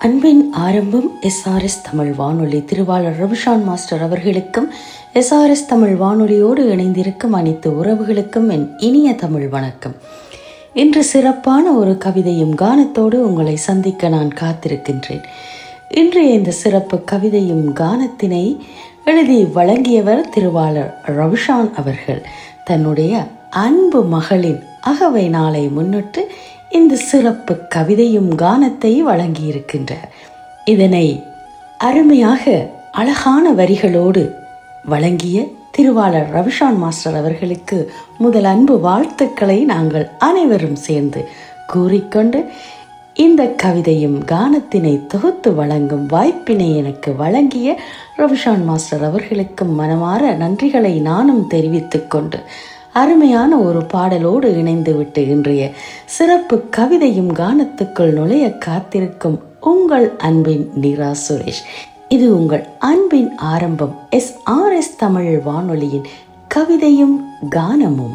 அன்பின் ஆரம்பம் எஸ்ஆர்எஸ் தமிழ் வானொலி திருவாளர் ரவிஷான் மாஸ்டர் அவர்களுக்கும் எஸ்ஆர்எஸ் தமிழ் வானொலியோடு இணைந்திருக்கும் அனைத்து உறவுகளுக்கும் என் இனிய தமிழ் வணக்கம் இன்று சிறப்பான ஒரு கவிதையும் கானத்தோடு உங்களை சந்திக்க நான் காத்திருக்கின்றேன் இன்றைய இந்த சிறப்பு கவிதையும் கானத்தினை எழுதி வழங்கியவர் திருவாளர் ரவிஷான் அவர்கள் தன்னுடைய அன்பு மகளின் அகவை நாளை முன்னிட்டு இந்த சிறப்பு கவிதையும் கானத்தை வழங்கியிருக்கின்றார் இதனை அருமையாக அழகான வரிகளோடு வழங்கிய திருவாளர் ரவிஷான் மாஸ்டர் அவர்களுக்கு முதல் அன்பு வாழ்த்துக்களை நாங்கள் அனைவரும் சேர்ந்து கூறிக்கொண்டு இந்த கவிதையும் கானத்தினை தொகுத்து வழங்கும் வாய்ப்பினை எனக்கு வழங்கிய ரவிஷான் மாஸ்டர் அவர்களுக்கும் மனமாற நன்றிகளை நானும் தெரிவித்துக் கொண்டு அருமையான ஒரு பாடலோடு இணைந்துவிட்டு இன்றைய சிறப்பு கவிதையும் கானத்துக்குள் நுழைய காத்திருக்கும் உங்கள் அன்பின் நிரா சுரேஷ் இது உங்கள் அன்பின் ஆரம்பம் எஸ் ஆர் எஸ் தமிழ் வானொலியின் கவிதையும் கானமும்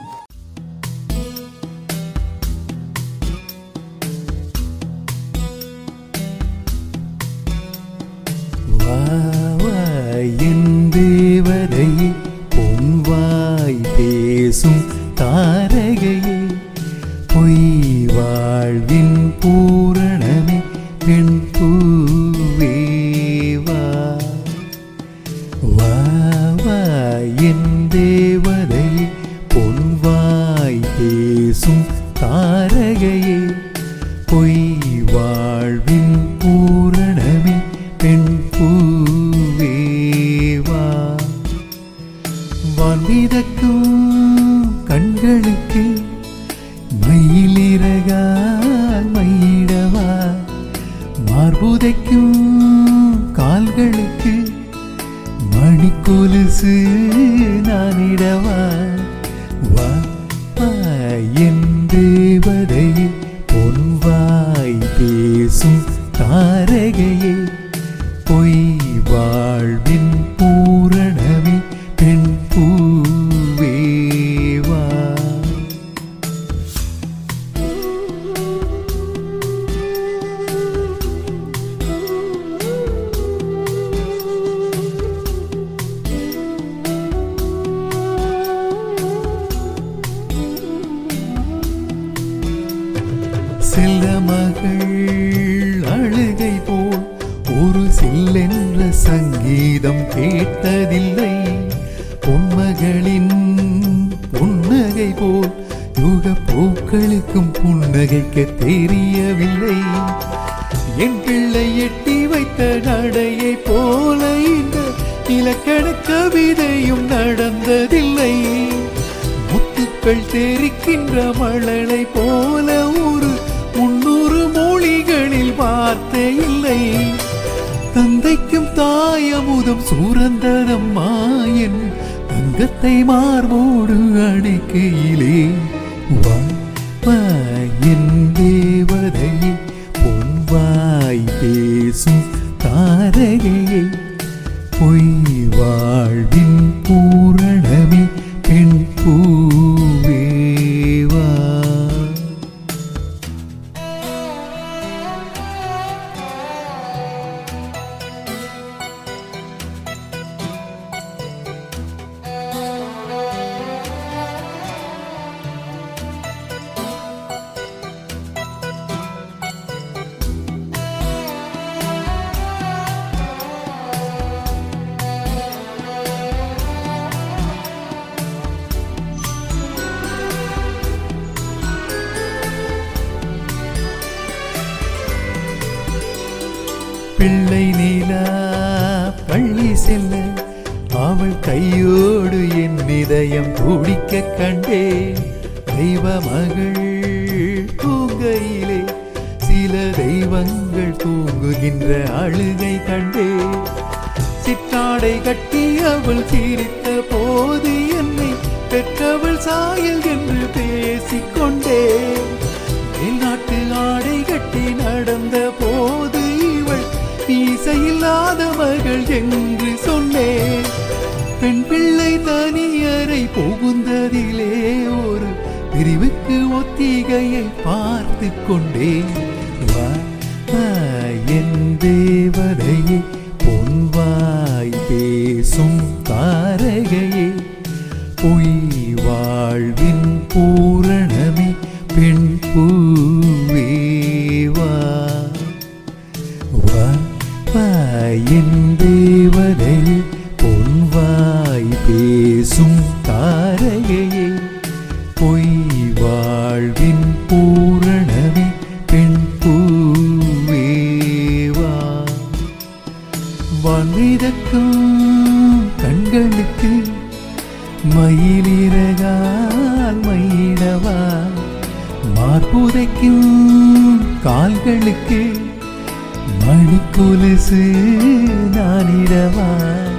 வா, வா, என் தேவதையே பொன்வாய் பேசும் தாரகையே பொய் வாழ்வின் பூரணமே பெண் பூவே வா வா, வா, என் தேவதையே பொன்வாய் பேசும் தாரகையே பொய் வாழ்வின் பூரணமே பெண் பூவேவா வான்மிதக்கும் கண்களுக்கு மயிலிறகால் மயிடவா மார்புதைக்கும் கால்களுக்கு மணிக்கொலுசு நானிடவா வா வா, என் தேவதையே பொன்வாய் பேசும் தாரகையே பொய் வாழ்வின் பூரணமே பெண் பூவேவா செல்ல மகள் அழுகை போல் ஒரு சில்லென்ற சங்கீதம் கேட்டதில்லை பொன்மகளின் புன்னகை போல் யுக பூக்களுக்கும் புன்னகைக்க தெரியவில்லை என் பிள்ளை எட்டி வைத்த நடையை போல இந்த இலக்கண கவிதையும் நடந்ததில்லை முத்துக்கள் தெரிக்கின்ற மழலை போல ஒரு முன்னூறு மொழிகளில் வார்த்தை இல்லை தந்தைக்கும் தாயமுதம் சூரந்ததம்மா என் தங்கத்தை மார்போடு அணைக்கையிலே வா வா, என் தேவதையே பொன்வாய் பேசும் தாரகையை பொய் வாழ்வின் பூரணமே பெண் பூவேவா பிள்ளை நீலா பள்ளி செல்ல அவள் கையோடு என் இதயம் துடிக்க கண்டே தெய்வ மகள் தூங்கையிலே சில தெய்வங்கள் தூங்குகின்ற அழுகை கண்டே சிற்றாடை கட்டி அவள் சிரித்த போது என்னை பெற்றவள் சாயல் என்று பேசிக்கொண்டே வெளிநாட்டு ஆடை கட்டி நடந்த போது இவள் இசையில்லாத மகள் என்று சொன்னேன் பெண் பிள்ளை தனியறை புகுந்ததிலே ஒரு பிரிவுக்கு ஒத்திகையை பார்த்து கொண்டேன் வா வா, என் என் தேவதை பொன்வாய் பேசும் தாரகையே பொய் வாழ்வின் பூரணமே பெண் பூவேவா வான்மிதக்கும் கண்களுக்கு மயிலிறகால் மயிலவா மார்புதைக்கும் கால்களுக்கு மணிக்கொலுசு நானிடவா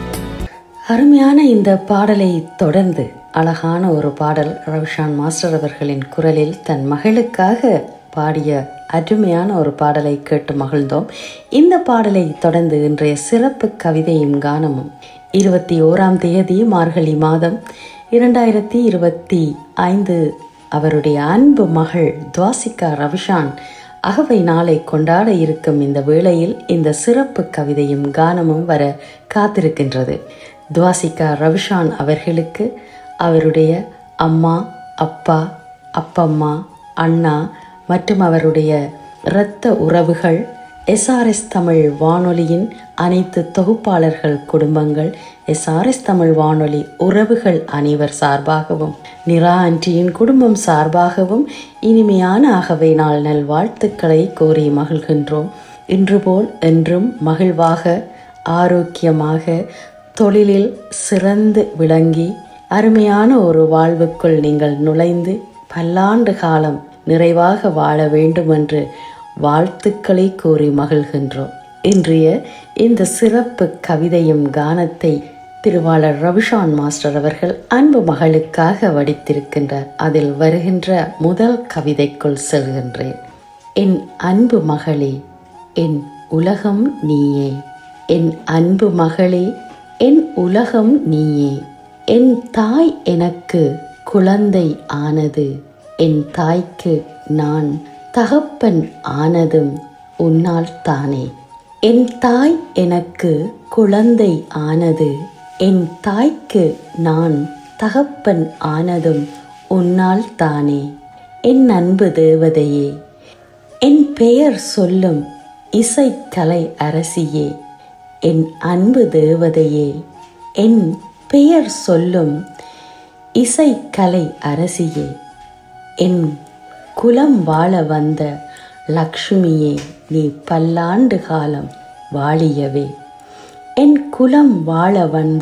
அருமையான இந்த பாடலை தொடர்ந்து அழகான ஒரு பாடல் ரவிஷான் மாஸ்டர் அவர்களின் குரலில் தன் மகளுக்காக பாடிய அருமையான ஒரு பாடலை கேட்டு மகிழ்ந்தோம் இந்த பாடலை தொடர்ந்து இன்றைய சிறப்பு கவிதையும் கானமும் இருபத்தி ஓராம் தேதி மார்கழி மாதம் இரண்டாயிரத்தி இருபத்தி ஐந்து அவருடைய அன்பு மகள் துவாசிகா ரவிஷான் அகவை நாளை கொண்டாட இருக்கும் இந்த வேளையில் இந்த சிறப்பு கவிதையும் கானமும் வர காத்திருக்கின்றது துவாசிகா ரவிஷான் அவர்களுக்கு அவருடைய அம்மா அப்பா அப்பம்மா அண்ணா மற்றும் அவருடைய இரத்த உறவுகள் எஸ்ஆர்எஸ் தமிழ் வானொலியின் அனைத்து தொகுப்பாளர்கள் குடும்பங்கள் எஸ்ஆர்எஸ் தமிழ் வானொலி உறவுகள் அனைவர் சார்பாகவும் நிரா ஆண்டியின் குடும்பம் சார்பாகவும் இனிமையான அகவை நாள் நல்வாழ்த்துக்களை கோரி மகிழ்கின்றோம் இன்று போல் என்றும் மகிழ்வாக ஆரோக்கியமாக தொழிலில் சிறந்து விளங்கி அருமையான ஒரு வாழ்வுக்குள் நீங்கள் நுழைந்து பல்லாண்டு காலம் நிறைவாக வாழ வேண்டும் என்று வாழ்த்துக்களை கூறி மகிழ்கின்றோம் இன்றைய இந்த சிறப்பு கவிதையும் கானத்தை திருவாளர் ரவிஷான் மாஸ்டர் அவர்கள் அன்பு மகளுக்காக வடித்திருக்கின்றார் அதில் வருகின்ற முதல் கவிதைக்குள் செல்கின்றேன் என் அன்பு மகளே என் உலகம் நீயே என் அன்பு மகளே என் உலகம் நீயே என் தாய் எனக்கு குழந்தை ஆனது என் தாய்க்கு நான் தகப்பன் ஆனதும் உன்னால் தானே என் தாய் எனக்கு குழந்தை ஆனது என் தாய்க்கு நான் தகப்பன் ஆனதும் உன்னால் தானே என் அன்பு தேவதையே என் பெயர் சொல்லும் இசைக்கலை அரசியே என் அன்பு தேவதையே என் பெயர் சொல்லும் இசைக்கலை அரசியே என் குலம் வாழ வந்த லக்ஷ்மியே நீ பல்லாண்டு காலம் வாழியவே என் குலம் வாழ வந்த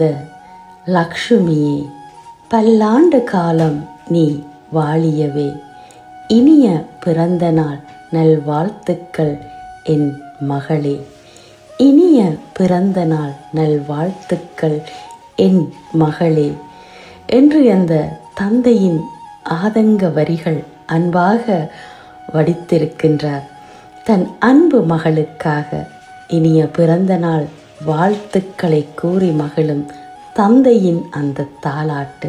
லக்ஷ்மியே பல்லாண்டு காலம் நீ வாழியவே இனிய பிறந்த நாள் நல்வாழ்த்துக்கள் என் மகளே இனிய பிறந்த நாள் நல்வாழ்த்துக்கள் என் மகளே என்று அந்த தந்தையின் ஆதங்க வரிகள் அன்பாக வடித்திருக்கின்றார் தன் அன்பு மகளுக்காக இனிய பிறந்த நாள் வாழ்த்துக்களை கூறி மகளும் தந்தையின் அந்த தாலாட்டு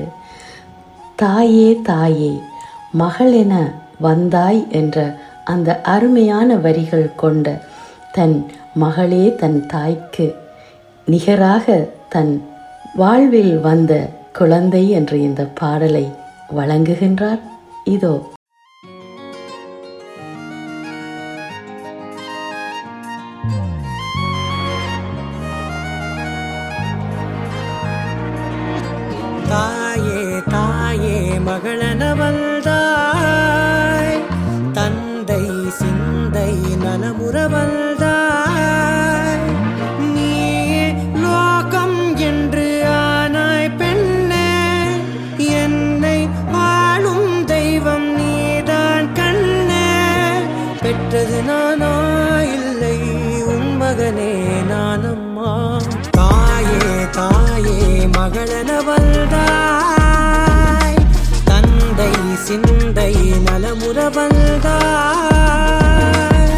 தாயே தாயே மகளென வந்தாய் என்ற அந்த அருமையான வரிகள் கொண்ட தன் மகளே தன் தாய்க்கு நிகராக தன் வாழ்வில் வந்த குழந்தை என்ற இந்த பாடலை வழங்குகின்றார் இதோ தாயே தாயே மகளனவள்தாய் தந்தை சிந்தை நலமுறவள்தாய் நீ லோகம் என்று ஆனாய் பெண்ணே என்னை ஆளும் தெய்வம் நீதான் கண்ணே பெற்றது நானா இல்லை உன் மகனே நானம்மா தாயே தாயே மகளனவள்தாய் தந்தை சிந்தை நலமுறவள்தாய்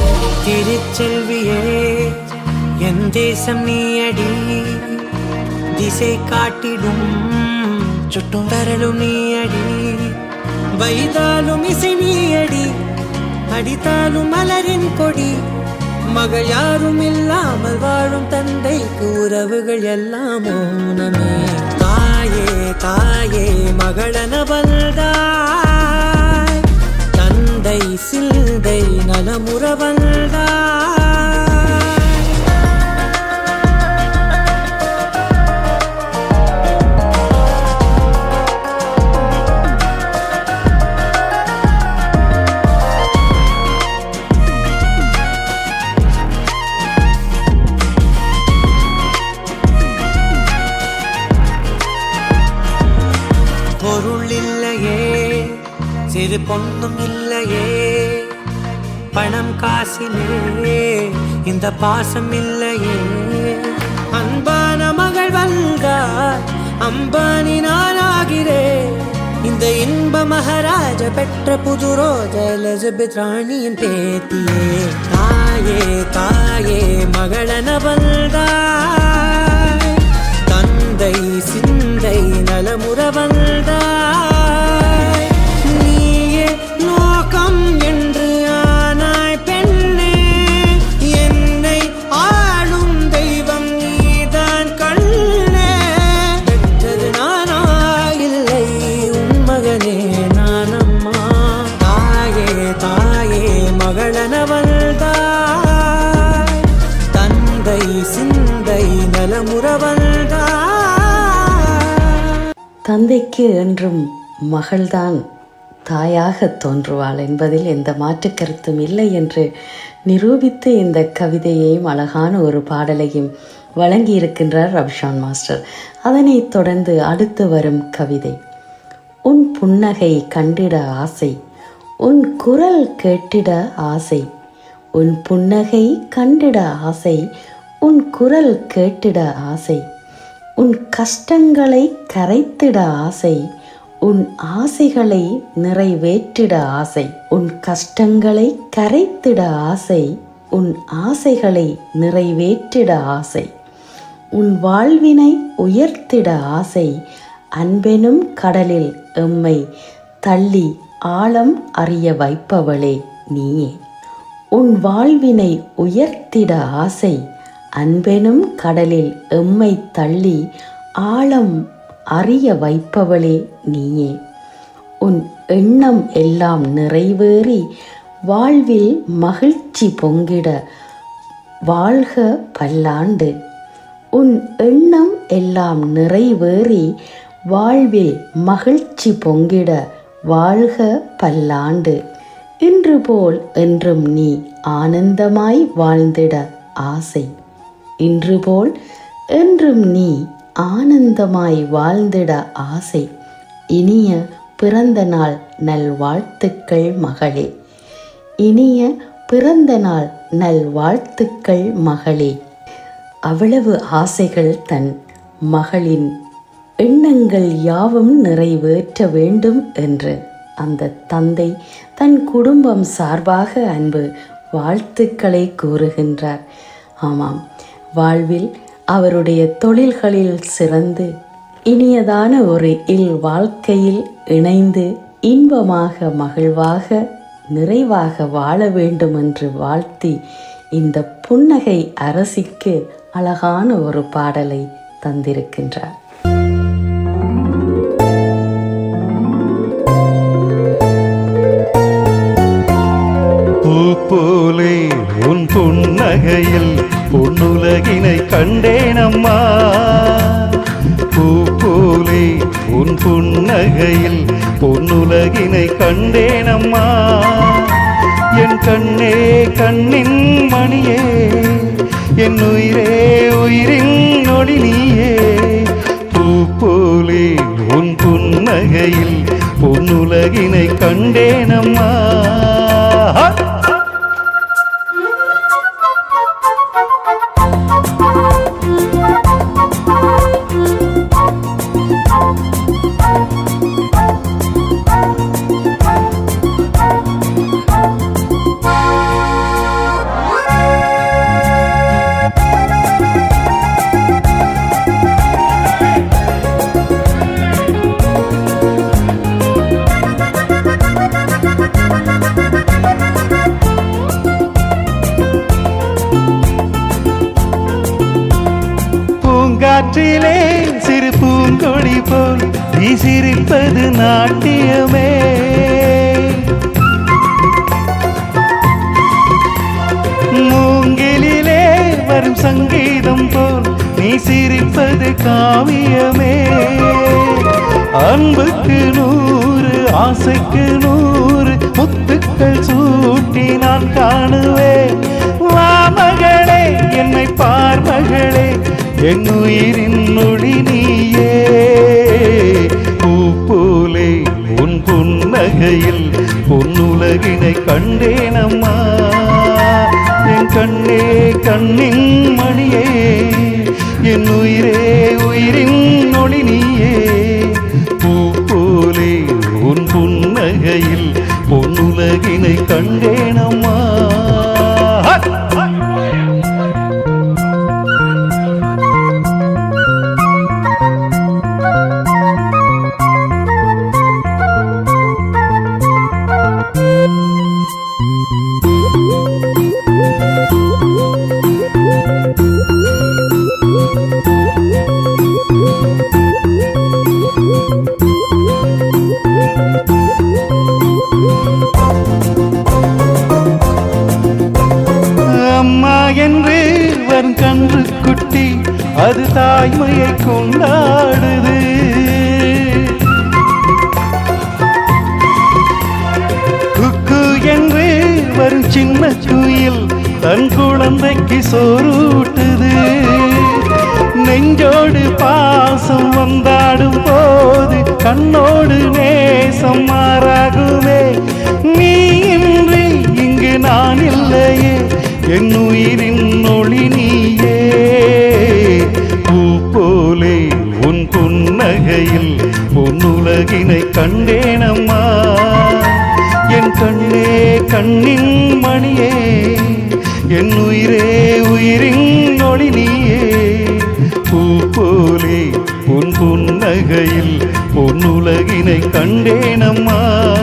திருச்செல்வியே என் தேசம் நீ அடி திசை காட்டிடும் சுட்டும் வரலும் நீ அடி வைதாலும் இசை நீ அடி அடித்தாலும் மலரின் கொடி மகள் யாரும் இல்லாமல் வாழும் தந்தைக்கு உறவுகள் எல்லாம் மௌனமே தாயே தாயே மகளன வந்தாய் தந்தை சிந்தை நலமுற வந்தாய் பொருள் இல்லையே சிறு பொண்ணும் இல்லையே பணம் காசிலே இந்த பாசம் இல்லையே அன்பான மகள் வந்தார் அம்பானி நானாகிறேன் இந்த இன்ப மகாராஜ பெற்ற புது ரோஜ எலிசபெத் ராணியின் பேத்தியே தாயே தாயே மகளன வந்தாய் தந்தை சிந்தை நலமுற வந்தாய் நீயே லோகம் என்று ஆனாய் பெண்ணே என்னை ஆளும் தெய்வம் நீதான் கண்ணே பெற்றது நானா இல்லை உன் மகனே நானம்மா தாயே தாயே மகளன வந்தாய் தந்தை சிந்தை நலமுற வந்தாய் தந்தைக்கு என்றும் மகள்தான் தாயாக தோன்றுவாள் என்பதில் எந்த மாற்று கருத்தும் இல்லை என்று நிரூபித்து இந்த கவிதையையும் அழகான ஒரு பாடலையும் வழங்கியிருக்கின்றார் ரவிஷான் மாஸ்டர் அதனைத் தொடர்ந்து அடுத்து வரும் கவிதை உன் புன்னகை கண்டிட ஆசை உன் குரல் கேட்டிட ஆசை உன் புன்னகை கண்டிட ஆசை உன் குரல் கேட்டிட ஆசை உன் கஷ்டங்களை கரைத்திட ஆசை உன் ஆசைகளை நிறைவேற்றிட ஆசை உன் கஷ்டங்களை கரைத்திட ஆசை உன் ஆசைகளை நிறைவேற்றிட ஆசை உன் வாழ்வினை உயர்த்திட ஆசை அன்பெனும் கடலில் எம்மை தள்ளி ஆழம் அறிய வைப்பவளே நீயே உன் வாழ்வினை உயர்த்திட ஆசை அன்பெனும் கடலில் எம்மை தள்ளி ஆழம் அறிய வைப்பவளே நீயே உன் எண்ணம் எல்லாம் நிறைவேறி வாழ்வில் மகிழ்ச்சி பொங்கிட வாழ்க பல்லாண்டு உன் எண்ணம் எல்லாம் நிறைவேறி வாழ்வில் மகிழ்ச்சி பொங்கிட வாழ்க பல்லாண்டு இன்று போல் என்றும் நீ ஆனந்தமாய் வாழ்ந்திட ஆசை இன்று போல் என்றும் நீ ஆனந்தமாய் வாழ்ந்திட ஆசை இனிய பிறந்த நாள் நல்வாழ்த்துக்கள் மகளே இனிய பிறந்த நாள் நல்வாழ்த்துக்கள் மகளே அவ்வளவு ஆசைகள் தன் மகளின் எண்ணங்கள் யாவும் நிறைவேற்ற வேண்டும் என்று அந்த தந்தை தன் குடும்பம் சார்பாக அன்பு வாழ்த்துக்களை கூறுகின்றார் ஆமாம் வாழ்வில் அவருடைய தொழில்களில் சிறந்து இனியதான ஒரு இல் வாழ்க்கையில் இணைந்து இன்பமாக மகிழ்வாக நிறைவாக வாழ வேண்டும் என்று வாழ்த்தி இந்த புன்னகை அரசிக்கு அழகான ஒரு பாடலை தந்திருக்கின்றார் பூ போலே உன் புன்னகையில் பொன்னுலகினை கண்டேனம்மா பூ போலே உன் புன்னகையில் பொன்னுலகினை கண்டேனம்மா என் கண்ணே கண்ணின் மணியே என் உயிரே உயிரின் நொடி நீயே பூ போலே உன் புன்னகையில் பொன்னுலகினை கண்டேனம்மா காற்றிலே சிறு பூங்கொடி போல் நீ சிரிப்பது நாட்டியமே மூங்கிலிலே வரும் சங்கீதம் போல் நீ சிரிப்பது காவியமே அன்புக்கு நூறு ஆசைக்கு நூறு முத்துக்கள் சூட்டி நான் காணுவேன் வா மகளே என்னை பார் மகளே என் உயிரின் மொழி நீயே பூ போலே உன் புன்னகையில் பொன்னுலகினை கண்டேனம்மா என் கண்ணே கண்ணின் மணியே என் உயிரே உயிரின் நொழி நீயே பூ போலே உன் புன்னகையில் பொன்னுலகினை கண்டேனம்மா அம்மா என்று வரும் கன்று குட்டி அது தாய்மையை கொண்டாடுது குக்கு என்று வரும் சின்ன குயில் தன் குழந்தைக்கு சோறூட்டுது நெஞ்சோடு பாசம் வந்தாடும் போது கண்ணோடு நேசம் மாறாகுமே நீ இன்றி இங்கு நான் இல்லையே என் உயிரின் ஒளி நீயே பூ போலே உன் புன்னகையில் பொன்னுலகினை கண்டேனம்மா என் கண்ணே கண்ணின் மணியே என் உயிரே உயிரின் ஒளி நீயே பூ போலே உன் புன்னகையில் பொன்னுலகினை கண்டேனம்மா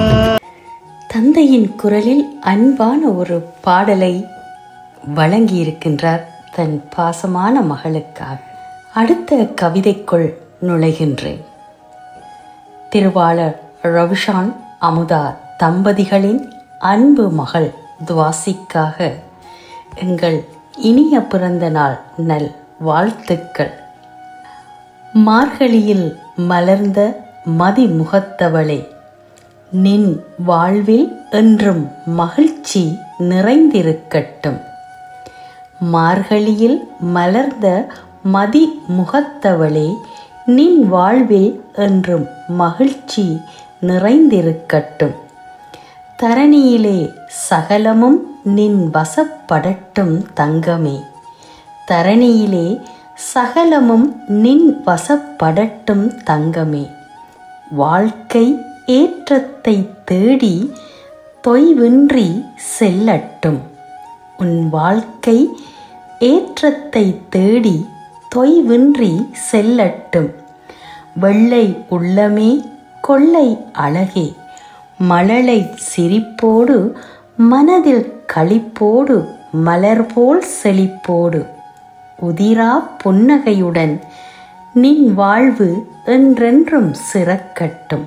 தந்தையின் குரலில் அன்பான ஒரு பாடலை வழங்கியிருக்கின்றார் தன் பாசமான மகளுக்காக அடுத்த கவிதைக்குள் நுழைகின்றேன் திருவாளர் ரவிஷான் அமுதா தம்பதிகளின் அன்பு மகள் துவாசிக்காக எங்கள் இனிய பிறந்த நாள் நல் வாழ்த்துக்கள் மார்கழியில் மலர்ந்த மதிமுகத்தவளே நின் வாழ்வில் என்றும் மகிழ்ச்சி நிறைந்திருக்கட்டும் மார்கழியில் மலர்ந்த மதி முகத்தவளே நின் வாழ்வில் என்றும் மகிழ்ச்சி நிறைந்திருக்கட்டும் தரணியிலே சகலமும் நின் வசப்படட்டும் தங்கமே தரணியிலே சகலமும் நின் வசப்படட்டும் தங்கமே வாழ்க்கை ஏற்றத்தை தேடி தொய்வின்றி செல்லட்டும் உன் வாழ்க்கை ஏற்றத்தை தேடி தொய்வின்றி செல்லட்டும் வெள்ளை உள்ளமே கொள்ளை அழகே மழலை சிரிப்போடு மனதில் களிப்போடு மலர் போல் செழிப்போடு உதிரா புன்னகையுடன் நின் வாழ்வு என்றென்றும் சிறக்கட்டும்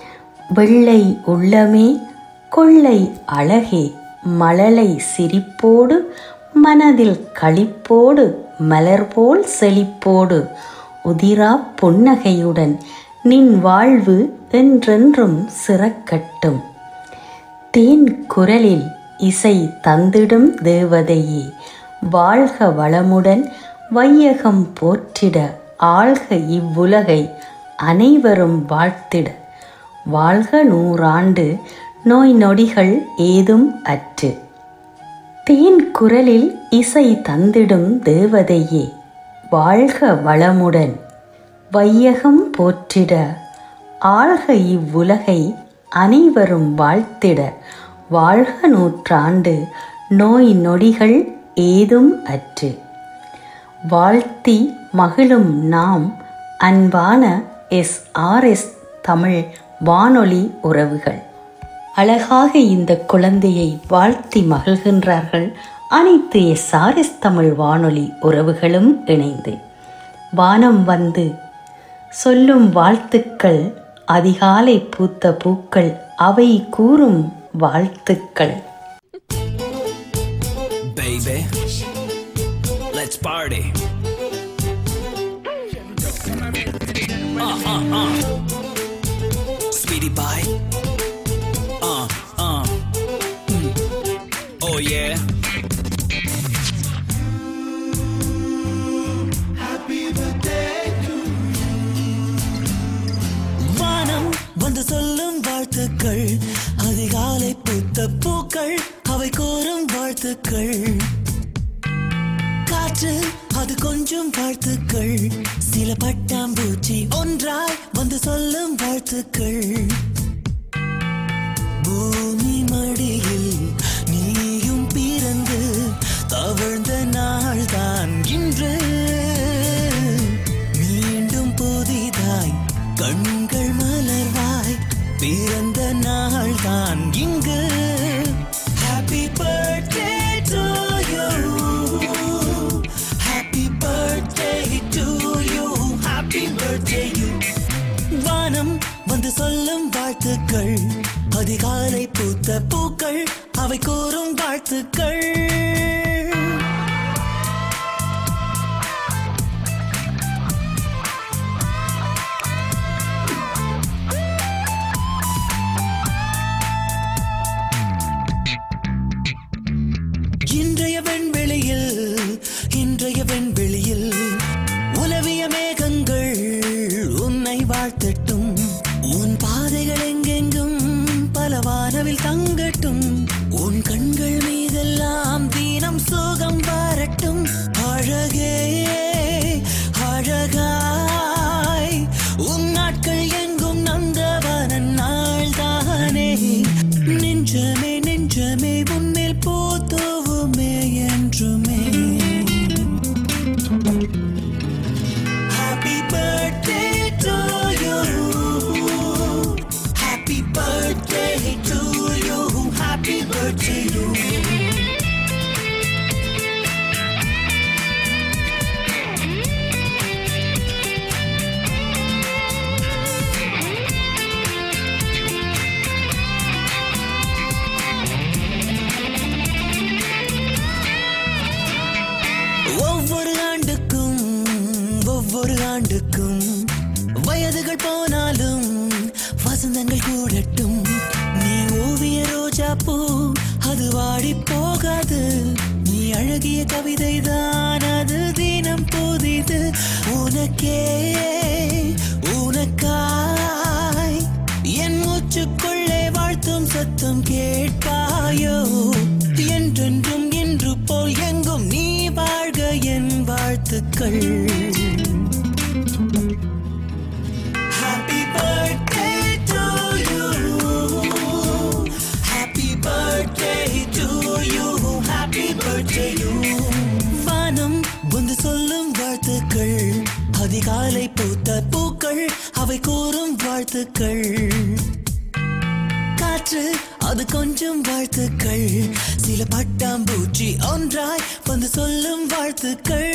வெள்ளை உள்ளமே கொள்ளை அழகே மழலை சிரிப்போடு மனதில் களிப்போடு மலர் போல் செழிப்போடு உதிரா புன்னகையுடன் நின் வாழ்வு என்றென்றும் சிறக்கட்டும் தேன் குரலில் இசை தந்திடும் தேவதையே வாழ்க வளமுடன் வையகம் போற்றிட ஆள்க இவ்வுலகை அனைவரும் வாழ்த்திட வாழ்க நூறாண்டு நோய் நொடிகள் ஏதும் அற்று தேன் குரலில் இசை தந்திடும் தேவதையே வாழ்க வளமுடன் வையகம் போற்றிட ஆள்க இவ்வுலகை அனைவரும் வாழ்த்திட வாழ்க நூற்றாண்டு நோய் நொடிகள் ஏதும் அற்று வாழ்த்தி மகிழும் நாம் அன்பான எஸ் ஆர் எஸ் தமிழ் வானொலி உறவுகள் அழகாக இந்த குழந்தையை வாழ்த்தி மகிழ்கின்றார்கள் அனைத்து எஸ் ஆர் எஸ் தமிழ் வானொலி உறவுகளும் இணைந்து வானம் வந்து சொல்லும் வாழ்த்துக்கள் அதிகாலை பூத்த பூக்கள் அவை கூறும் வாழ்த்துக்கள் baby. Let's party. Uh, uh, uh. Sweetie pie. Uh, uh. Mm. Oh, yeah. வானம் வந்து சொல்லும் வாழ்த்துக்கள் அதிகாலை பூத்த பூக்கள் அவை கோரும் வாழ்த்துக்கள் காற்று அது கொஞ்சம் வாழ்த்துக்கள் சில பட்டாம்பூச்சி ஒன்றாய் வந்து சொல்லும் வாழ்த்துக்கள் பூமி மடியில் நீயும் பிறந்து தவழ்ந்த நாள்தான் இன்று மீண்டும் புதிதாய் கண்கள் மலர்வாய் பிறந்த நாள்தான் இங்கு happy birthday to you happy birthday to you happy birthday you வானம் வந்து சொல்லும் வாழ்த்துக்கள் அதிகாலை பூத்த பூக்கள் அவை கூறும் வாழ்த்துக்கள் இன்றைய வெண்வெளியில் இன்றைய வெண்வெளியில் உலவிய மேகங்கள் உன்னை வாழ்த்தட்டும் உன் பாதைகள் எங்கெங்கும் பல வானவில் தங்கட்டும் உன் கண்கள் மீதெல்லாம் தீனம் சோகம் வரட்டும் அழகே அழகாய் உன் நாட்கள் எங்கும் நந்தவனன் நாள்தானே நெஞ்சமே நெஞ்சமே உன்மேல் போத்தோவுமே என்றுமே Happy birthday to you. Happy birthday to you. Happy birthday to you. ஒவ்வொரு ஆண்டுக்கும் ஒவ்வொரு ஆண்டுக்கும் வயதுகள் போனாலும் வசந்தங்கள் கூடட்டும் நீ ஓவிய ரோஜா பூ அது வாடி போகாது நீ அழகிய கவிதை தான் அது தினம் புதிது உனக்கே உனக்காய் என் மூச்சுக்குள்ளே வாழ்த்தும் சத்தம் கேட்பாயோ என்றென்றும் இன்று போல் எங்கும் நீ வாழ்க என் வாழ்த்துக்கள் Happy birthday to you. Happy birthday to you. Happy birthday you. வானம் வந்து சொல்லும் வாழ்த்துக்கள் அதிகாலை பூத்த பூக்கள் அவை கூறும் வாழ்த்துக்கள் காற்று அது கொஞ்சம் வாழ்த்துக்கள் சில பட்டாம்பூச்சி ஒன்றாய் வந்து சொல்லும் வாழ்த்துக்கள்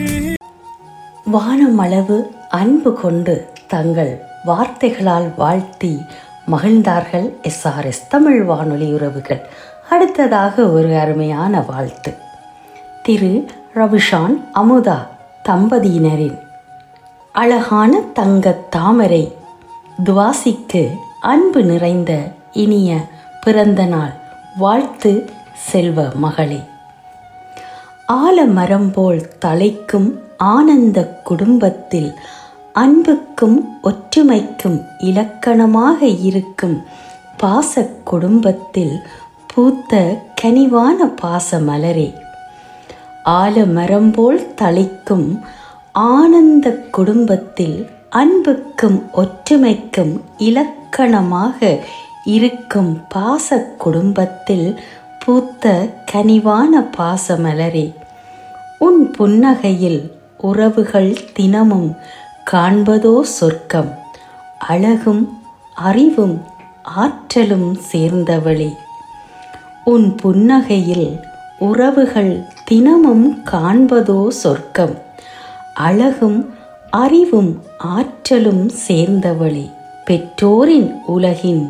வானமளவு அன்பு கொண்டு தங்கள் வார்த்தைகளால் வாழ்த்தி மகிழ்ந்தார்கள் எஸ்ஆர்எஸ் தமிழ் வானொலி உறவுகள் அடுத்ததாக ஒரு அருமையான வாழ்த்து திரு ரவிஷான் அமுதா தம்பதியினரின் அழகான தங்கத் தாமரை துவாசிக்கு அன்பு நிறைந்த இனிய பிறந்த நாள் வாழ்த்து செல்வ மகளே ஆலமரம் போல் தலைக்கும் ஆனந்த குடும்பத்தில் அன்புக்கும் ஒற்றுமைக்கும் இலக்கணமாக இருக்கும் பாச குடும்பத்தில் பூத்த கனிவான பாச மலரே ஆலமரம் போல் தழைக்கும் ஆனந்த குடும்பத்தில் அன்புக்கும் ஒற்றுமைக்கும் இலக்கணமாக இருக்கும் பாச குடும்பத்தில் பூத்த கனிவான பாசமலரே உன் புன்னகையில் உறவுகள் தினமும் காண்பதோ சொர்க்கம் அழகும் அறிவும் ஆற்றலும் சேர்ந்தவளே உன் புன்னகையில் உறவுகள் தினமும் காண்பதோ சொர்க்கம் அழகும் அறிவும் ஆற்றலும் சேர்ந்தவளே பெற்றோரின் உலகின்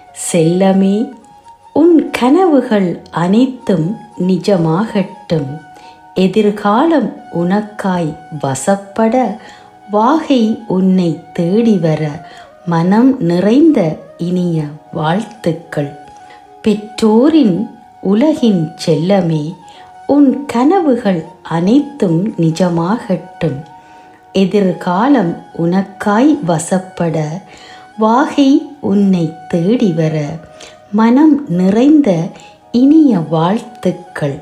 செல்லமே உன் கனவுகள் அனைத்தும் நிஜமாகட்டும் எதிர்காலம் உனக்காய் வசப்பட வாகை உன்னை தேடி வர மனம் நிறைந்த இனிய வாழ்த்துக்கள் பெற்றோரின் உலகின் செல்லமே உன் கனவுகள் அனைத்தும் நிஜமாகட்டும் எதிர்காலம் உனக்காய் வசப்பட வாகை உன்னை தேடி வர மனம் நிறைந்த இனிய வாழ்த்துக்கள்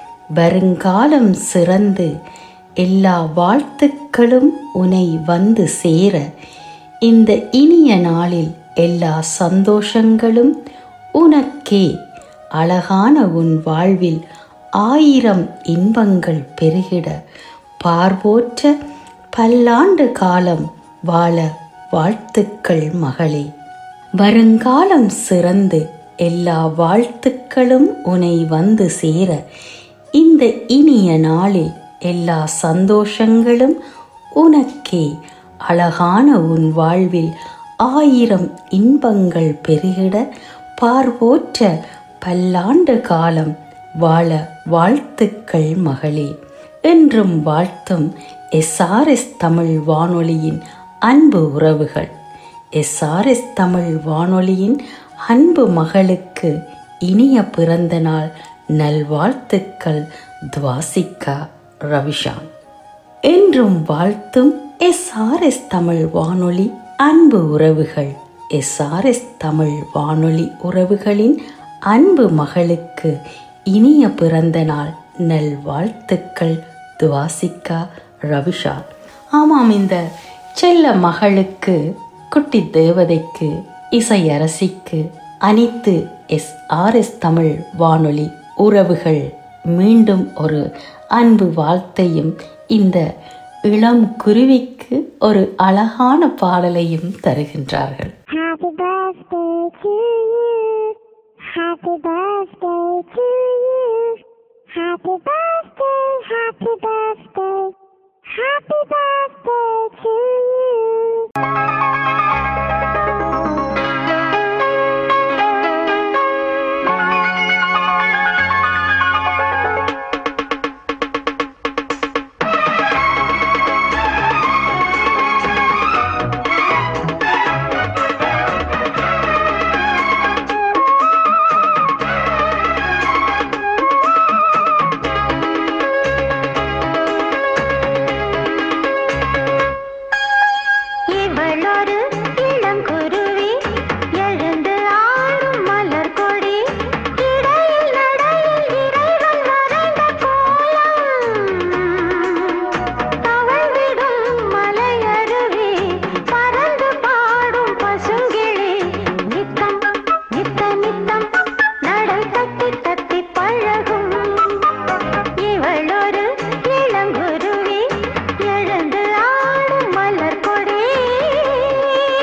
வருங்காலம் சிறந்து எல்லா வாழ்த்துக்களும் உனை வந்து சேர இந்த இனிய நாளில் எல்லா சந்தோஷங்களும் உனக்கே அழகான உன் வாழ்வில் ஆயிரம் இன்பங்கள் பெருகிட பார்வோற்ற பல்லாண்டு காலம் வாழ வாழ்த்துக்கள் மகளே வருங்காலம் சிறந்து எல்லா வாழ்த்துக்களும் உனை வந்து சேர இந்த இனிய நாளில் எல்லா சந்தோஷங்களும் உனக்கே அழகான உன் வாழ்வில் ஆயிரம் இன்பங்கள் பெருகிட பார்வோற்ற பல்லாண்டு காலம் வாழ வாழ்த்துக்கள் மகளே என்றும் வாழ்த்தும் எஸ்ஆர்எஸ் தமிழ் வானொலியின் அன்பு உறவுகள் எஸ்ஆர்எஸ் தமிழ் வானொலியின் அன்பு மகளுக்கு இனிய பிறந்த நாள் நல்வாழ்த்துக்கள் துவாசிகா ரவிஷான் என்றும் வாழ்த்தும் எஸ்ஆர்எஸ் தமிழ் வானொலி அன்பு உறவுகள் எஸ்ஆர்எஸ் தமிழ் வானொலி உறவுகளின் அன்பு மகளுக்கு இனிய பிறந்த நாள் நல்வாழ்த்துக்கள் துவாசிகா ரவிஷான் ஆமாம் இந்த செல்ல மகளுக்கு குட்டி தேவதைக்கு இசையரசிக்கு அனைத்து எஸ் ஆர்எஸ் தமிழ் வானொலி உறவுகள் மீண்டும் ஒரு அன்பு வாழ்த்தையும் இந்த இளம் குருவிக்கு ஒரு அழகான பாடலையும் தருகின்றார்கள் Happy birthday to you. Happy birthday to you. Happy birthday, happy birthday. Happy birthday to you. இவளொரு இளங்குருவி எழுந்து ஆடும் மலர் கொடி இடையில் நடையில் இறைவன் வரைந்த கோலம் தவழ்விடும் மலையருவி பறந்து பாடும் பசுங்கிளி நித்தம் நித்த நித்தம் நடை தத்தி தத்தி பழகும் இவளொரு இளங்குருவி எழுந்து ஆடும் மலர் கொடி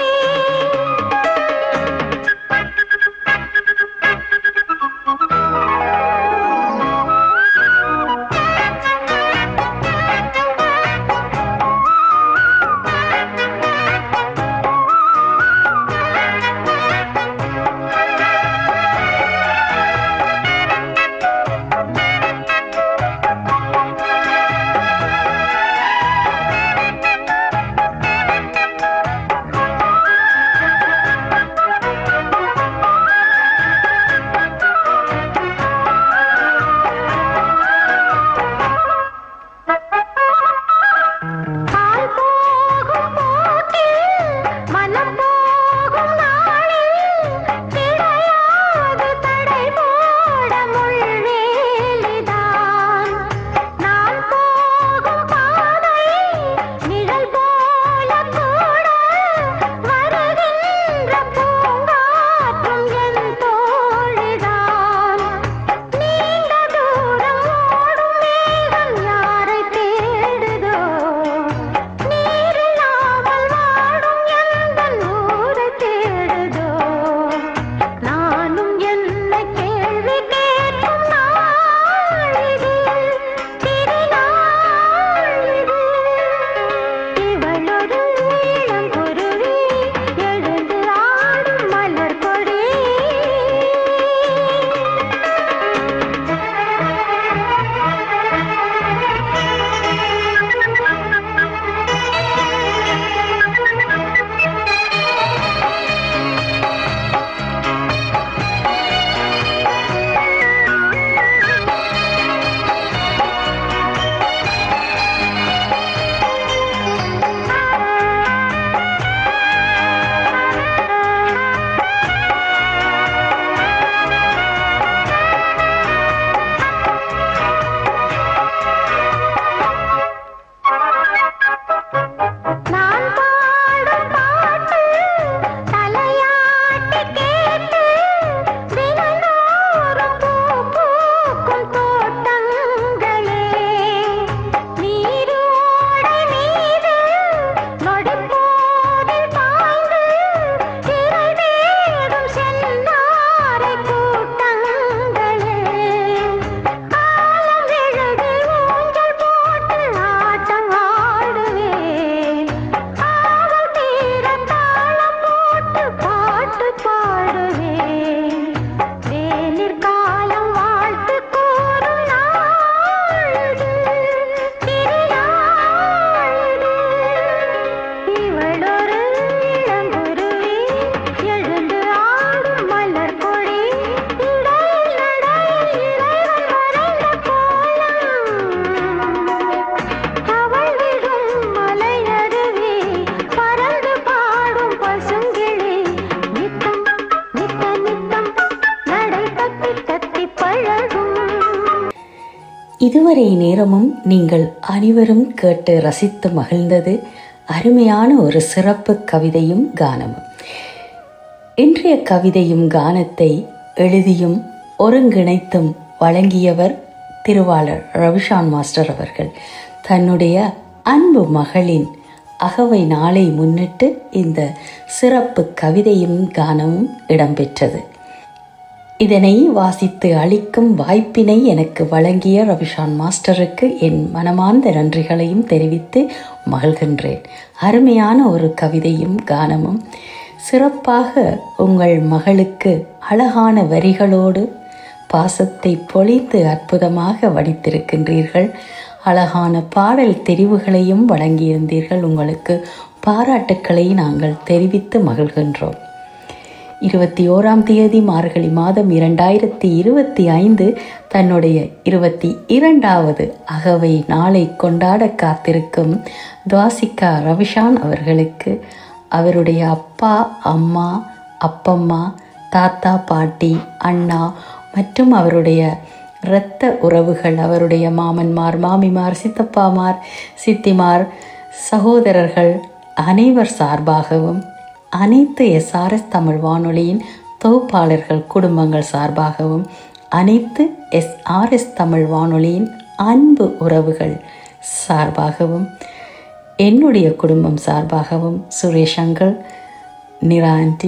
இதுவரை நேரமும் நீங்கள் அனைவரும் கேட்டு ரசித்து மகிழ்ந்தது அருமையான ஒரு சிறப்பு கவிதையும் கானமும் இன்றைய கவிதையும் கானத்தை எழுதியும் ஒருங்கிணைத்தும் வழங்கியவர் திருவாளர் ரவிஷான் மாஸ்டர் அவர்கள் தன்னுடைய அன்பு மகளின் அகவை நாளை முன்னிட்டு இந்த சிறப்பு கவிதையும் கானமும் இடம்பெற்றது இதனை வாசித்து அளிக்கும் வாய்ப்பினை எனக்கு வழங்கிய ரவிஷான் மாஸ்டருக்கு என் மனமார்ந்த நன்றிகளையும் தெரிவித்து மகிழ்கின்றேன் அருமையான ஒரு கவிதையும் கானமும் சிறப்பாக உங்கள் மகளுக்கு அழகான வரிகளோடு பாசத்தை பொழித்து அற்புதமாக வடித்திருக்கின்றீர்கள் அழகான பாடல் தெரிவுகளையும் வழங்கியிருந்தீர்கள் உங்களுக்கு பாராட்டுக்களை நாங்கள் தெரிவித்து மகிழ்கின்றோம் இருபத்தி ஓராம் தேதி மார்கழி மாதம் இரண்டாயிரத்தி இருபத்தி ஐந்து தன்னுடைய இருபத்தி இரண்டாவது அகவை நாளை கொண்டாட காத்திருக்கும் துவாசிகா ரவிஷான் அவர்களுக்கு அவருடைய அப்பா அம்மா அப்பம்மா தாத்தா பாட்டி அண்ணா மற்றும் அவருடைய இரத்த உறவுகள் அவருடைய மாமன்மார் மாமிமார் சித்தப்பாமார் சித்திமார் சகோதரர்கள் அனைவர் சார்பாகவும் அனைத்து எஸ்ஆர்எஸ் தமிழ் வானொலியின் தொகுப்பாளர்கள் குடும்பங்கள் சார்பாகவும் அனைத்து எஸ்ஆர்எஸ் தமிழ் வானொலியின் அன்பு உறவுகள் சார்பாகவும் என்னுடைய குடும்பம் சார்பாகவும் சுரேஷ் அங்கிள் நிரா ஆண்டி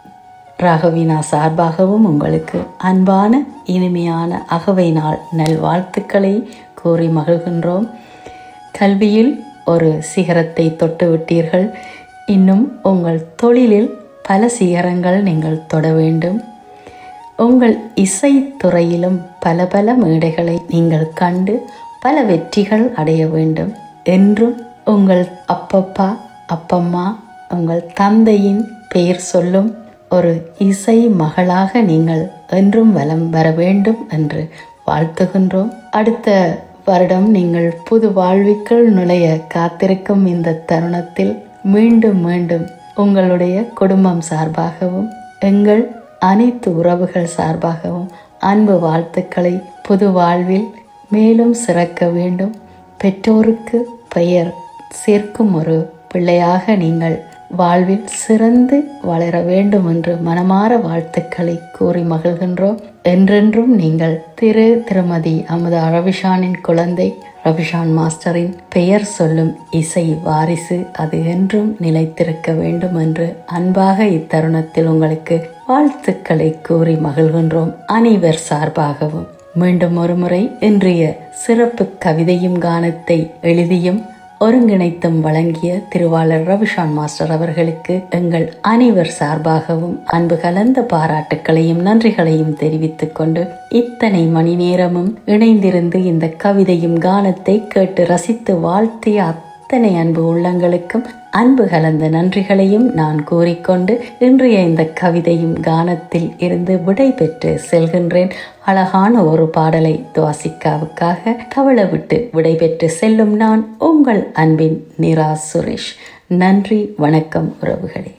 ராகவினா சார்பாகவும் உங்களுக்கு அன்பான இனிமையான அகவை நாள் நல்வாழ்த்துக்களை கூறி மகிழ்கின்றோம் கல்வியில் ஒரு சிகரத்தை தொட்டு விட்டீர்கள் இன்னும் உங்கள் தொழிலில் பல சிகரங்கள் நீங்கள் தொட வேண்டும் உங்கள் இசைத்துறையிலும் பல பல மேடைகளை நீங்கள் கண்டு பல வெற்றிகள் அடைய வேண்டும் என்றும் உங்கள் அப்பப்பா அப்பம்மா உங்கள் தந்தையின் பெயர் சொல்லும் ஒரு இசை மகளாக நீங்கள் என்றும் வலம் வர வேண்டும் என்று வாழ்த்துகின்றோம் அடுத்த வருடம் நீங்கள் புது வாழ்விற்குள் நுழைய காத்திருக்கும் இந்த தருணத்தில் மீண்டும் மீண்டும் உங்களுடைய குடும்பம் சார்பாகவும் எங்கள் அனைத்து உறவுகள் சார்பாகவும் அன்பு வாழ்த்துக்களை புது வாழ்வில் மேலும் சிறக்க வேண்டும் பெற்றோருக்கு பெயர் சேர்க்கும் ஒரு பிள்ளையாக நீங்கள் வாழ்வில் சிறந்து வளர வேண்டும் என்று மனமாற வாழ்த்துக்களை கூறி மகிழ்கின்றோம் என்றென்றும் நீங்கள் திரு திருமதி அமுதா ரவிஷானின் குழந்தை ரவிஷான் மாஸ்டரின் பெயர் சொல்லும் இசை வாரிசு அது என்றும் நிலைத்திருக்க வேண்டும் என்று அன்பாக இத்தருணத்தில் உங்களுக்கு வாழ்த்துக்களை கூறி மகிழ்கின்றோம் அனைவர் சார்பாகவும் மீண்டும் ஒருமுறை இன்றைய சிறப்பு கவிதையும் கானத்தை எழுதியும் ஒருங்கிணைத்தும் வழங்கிய திருவாளர் ரவிஷான் மாஸ்டர் அவர்களுக்கு எங்கள் அனைவர் சார்பாகவும் அன்பு கலந்த பாராட்டுக்களையும் நன்றிகளையும் தெரிவித்துக் கொண்டு இத்தனை மணி நேரமும் இணைந்திருந்து இந்த கவிதையும் கானத்தை கேட்டு ரசித்து வாழ்த்திய அத்தனை அன்பு உள்ளங்களுக்கும் அன்பு கலந்த நன்றிகளையும் நான் கூறிக்கொண்டு இன்றைய இந்த கவிதையும் கானத்தில் இருந்து விடை பெற்று செல்கின்றேன் அழகான ஒரு பாடலை துவாசிக்காவுக்காக தவள விட்டு விடை பெற்று செல்லும் நான் உங்கள் அன்பின் நிரா சுரேஷ் நன்றி வணக்கம் உறவுகளே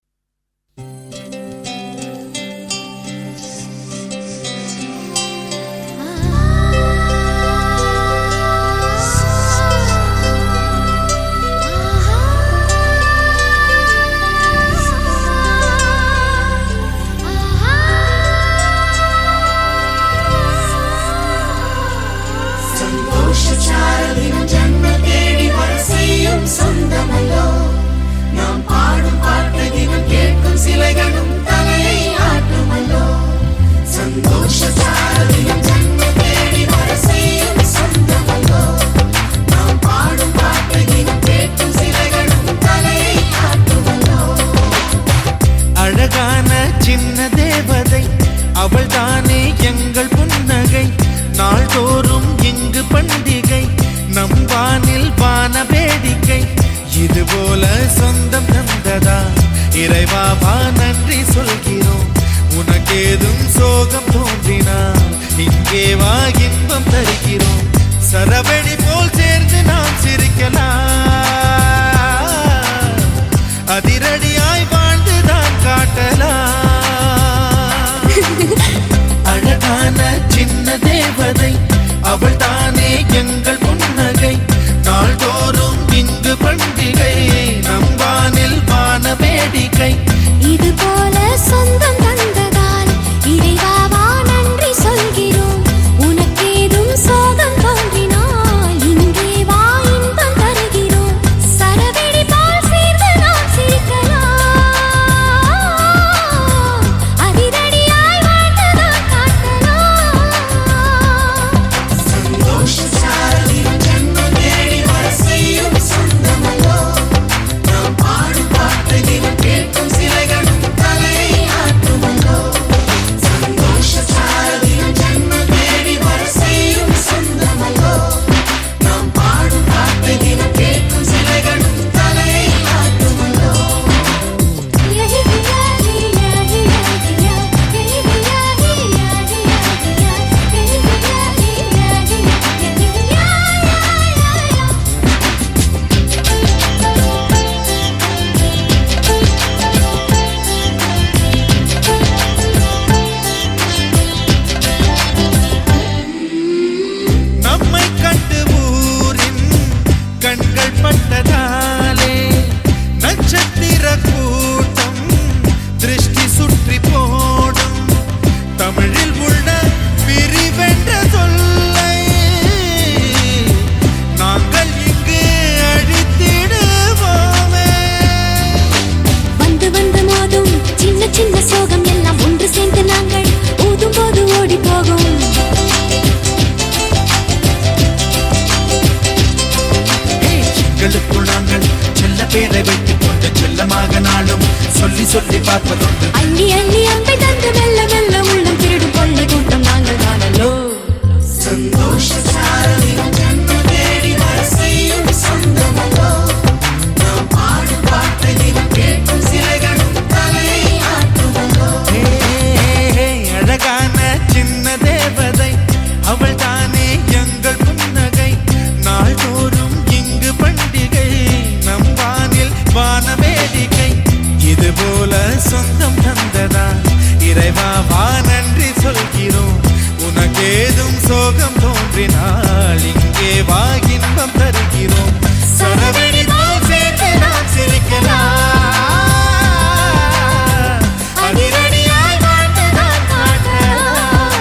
சந்தோஷச்சாரலின் ஜன்ம தேடி வர செய்யும் சொந்தமல்லோ நாம் பாடும் பாட்டை தினம் கேட்கும் சிலைகளும் தலையை ஆட்டுமல்லோ சந்தோஷச்சாரலின் ஜன்ம தேடி வர செய்யும் சொந்தமல்லோ நாம் பாடும் பாட்டை தினம் கேட்கும் சிலைகளும் தலையை ஆட்டுமல்லோ அழகான சின்ன தேவதை அவள் தானே எங்கள் புன்னகை நாள்தோறும் இங்கு பண்டிகை நம் வானில் வான வேடிக்கை இது போல சொந்தம் தந்ததா இறைவாவா நன்றி சொல்கிறோம் உனக்கேதும் சோகம் தோன்றினால் இங்கே வா இன்பம் தருகிறோம் சரவெடி போல் சேர்ந்து நாம் சிரிக்கலாம் அதிரடியாய் வாழ்ந்துதான் காட்டலாம் அழகான சின்ன தேவதை அவள் தானே எங்கள் பண்டிகை நம்பானில் வான வேடிக்கை இது போல சொந்தம் தந்ததால் இறைவாவா நன்றி சொல்கிறோம் உனக்கேதும் சோகம் தோன்றினால் இங்கே வா இன்பம் தருகிறோம் சரவெடி போல் சேர்ந்து நாம் சிரிக்கலாம் அதிரடியாய் வாழ்ந்துதான் காட்டலாம் சந்தோஷ சாரதியின் ஜென்மம் தேடி வர செய்யும் சொந்தமல்லோ நாம் பாடும் பாட்டு தினம் கேட்கும் சிலைகளும் தலையை ஆட்டுமல்லோ சந்தோஷ சாரதியின் ஜென்மம் தேடி வர செய்யும் சொந்தமல்லோ நாம் பாடும் பாட்டு தினம் கேட்கும் சிலைகளும் தலையை ஆட்டுமல்லோ நம்மை கண்டு ஊரின் கண்கள் பட்டதாலே நட்சத்திர கூட்டம் திருஷ்டி சுற்றி போடும் தமிழில் உள்ள பிரிவென்ற சொல்லை நாங்கள் இங்கு அழித்திடுவோமே வந்து வந்து மோதும் சின்ன சின்ன சோகம் எல்லாம் ஒன்று சேர்ந்து நாங்கள் ஊதும் போது ஓடி போகும் ஏய், எங்களுக்குள் நாங்கள் செல்ல பேரை வைத்துக் கொண்டு செல்லமாக நாளும் சொல்லி சொல்லி பார்ப்பதுண்டு அள்ளி அள்ளி அம்பை தந்து மெல்ல மெல்ல உள்ளம் திருடும் கொள்ளை கூட்டம் நாங்கள் காணலோ சந்தோஷ சாரதியின் ஜென்மம் தேடி வர செய்யும் சொந்தமல்லோ நாம் பாடும் பாட்டு தினம் கேட்கும் சிலைகளும் தலையை ஆட்டுமல்லோ ஏய், அழகான சின்ன தேவதை அவள் தானே எங்கள் புன்னகை நாள்தோறும் இங்கு பண்டிகை நம் வானில் வான வேடிக்கை இது போல சொந்தம் தந்ததா இறைவா வா நன்றி சொல்கிறோம் உனக்கேதும் சோகம் தோன்றினால் இங்கே வா இன்பம் தருகிறோம் சரவெடி போல் சேர்த்து நாம் சிரிக்கலாம் அதிரடியாய் வாழ்ந்துதான் காட்டலாம்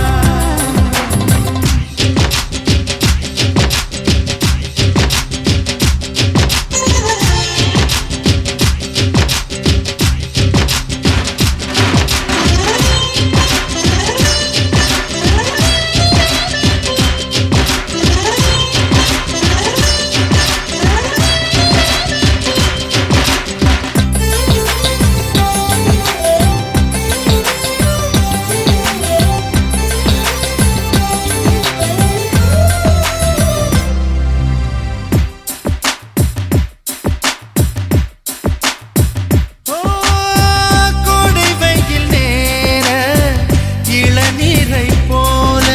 ஓ, கோடை வெயில் நேர இளநீரை போல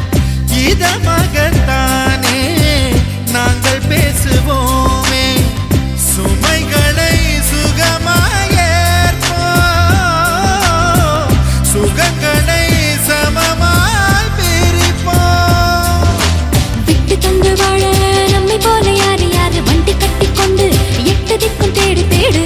இதமாகத்தானே நாங்கள் பேசுவோமே சுமைகளை சுகமாயேற்போம் சுகங்களை சமமாய் பிரிப்போம் விட்டு தந்து வாழ நம்மை போல யாரு யாரு வண்டி கட்டி கொண்டு எட்டு திக்கும் தேடு தேடு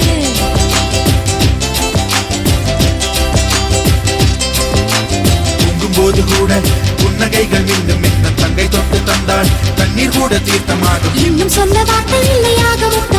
தூங்கும்போது கூட புன்னகைகள் மீண்டும் இந்த தங்கை தொட்டு தந்தாள் தண்ணீர் கூட தீர்த்தமாகும் இன்னும் சொல்ல வார்த்தை இல்லையாக முத்த